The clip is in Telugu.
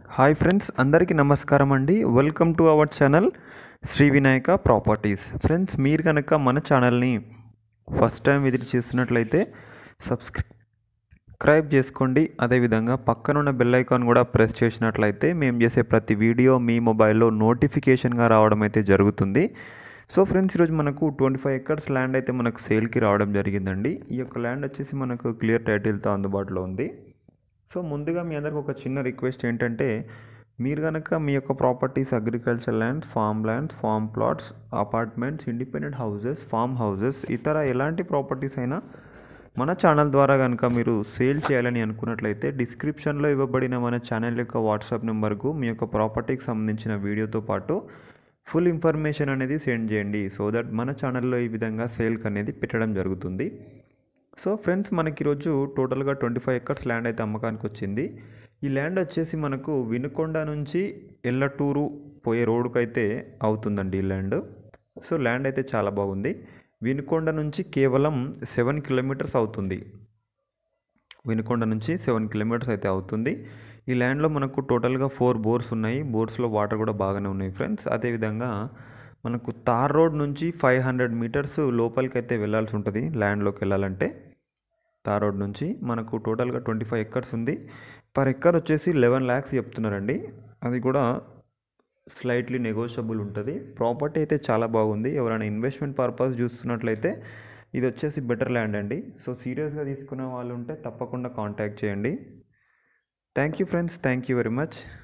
హాయ్ ఫ్రెండ్స్ అందరికీ నమస్కారం అండి welcome to our channel Sri Vinayaka Properties friends మీరు కనుక మన ఛానల్ని ఫస్ట్ టైం విజిట్ చేస్తున్నట్లయితే సబ్స్క్రైబ్ చేసుకోండి అదేవిధంగా పక్కనున్న బెల్ ఐకాన్ కూడా ప్రెస్ చేసినట్లయితే మేము చేసే ప్రతి వీడియో మీ మొబైల్లో నోటిఫికేషన్గా రావడం అయితే జరుగుతుంది సో ఫ్రెండ్స్ ఈరోజు మనకు ట్వంటీ ఫైవ్ ఎకర్స్ ల్యాండ్ అయితే మనకు సేల్కి రావడం జరిగిందండి ఈ యొక్క ల్యాండ్ వచ్చేసి మనకు క్లియర్ టైటిల్తో అందుబాటులో ఉంది సో ముందుగా మీ అందరికి ఒక చిన్న రిక్వెస్ట్ ఏంటంటే మీరు కనుక మీ యొక్క properties agriculture lands farm lands farm plots apartments independent houses farm houses ఇతర ఎలాంటి ప్రాపర్టీస్ అయినా మన ఛానల్ ద్వారా కనుక మీరు సేల్ చేయాలని అనుకున్నట్లయితే డిస్క్రిప్షన్లో ఇవ్వబడిన మన ఛానల్ యొక్క వాట్సాప్ నెంబర్కు మీ యొక్క ప్రాపర్టీకి సంబంధించిన వీడియోతో పాటు ఫుల్ ఇన్ఫర్మేషన్ అనేది సెండ్ చేయండి సో దట్ మన ఛానల్లో ఈ విధంగా సేల్కి అనేది పెట్టడం జరుగుతుంది సో ఫ్రెండ్స్ మనకి ఈరోజు టోటల్గా ట్వంటీ ఫైవ్ ఎకర్స్ ల్యాండ్ అయితే అమ్మకానికి వచ్చింది ఈ ల్యాండ్ వచ్చేసి మనకు వినుకొండ నుంచి ఎల్లటూరు పోయే రోడ్డుకు అయితే అవుతుందండి ఈ ల్యాండ్ సో ల్యాండ్ అయితే చాలా బాగుంది వినుకొండ నుంచి కేవలం సెవెన్ కిలోమీటర్స్ అవుతుంది వినుకొండ నుంచి సెవెన్ కిలోమీటర్స్ అయితే అవుతుంది ఈ ల్యాండ్లో మనకు టోటల్గా ఫోర్ బోర్స్ ఉన్నాయి బోర్స్లో వాటర్ కూడా బాగానే ఉన్నాయి ఫ్రెండ్స్ అదేవిధంగా మనకు తార్ రోడ్ నుంచి ఫైవ్ హండ్రెడ్ మీటర్స్ లోపలికి అయితే వెళ్ళాల్సి ఉంటుంది ల్యాండ్లోకి వెళ్ళాలంటే తార్ రోడ్ నుంచి మనకు టోటల్గా ట్వంటీ ఫైవ్ ఎకర్స్ ఉంది పర్ ఎక్కర్ వచ్చేసి లెవెన్ ల్యాక్స్ చెప్తున్నారండి అది కూడా స్లైట్లీ నెగోషియబుల్ ఉంటుంది ప్రాపర్టీ అయితే చాలా బాగుంది ఎవరైనా ఇన్వెస్ట్మెంట్ పర్పస్ చూస్తున్నట్లయితే ఇది వచ్చేసి బెటర్ ల్యాండ్ అండి సో సీరియస్గా తీసుకునే వాళ్ళు ఉంటే తప్పకుండా కాంటాక్ట్ చేయండి thank you friends thank you very much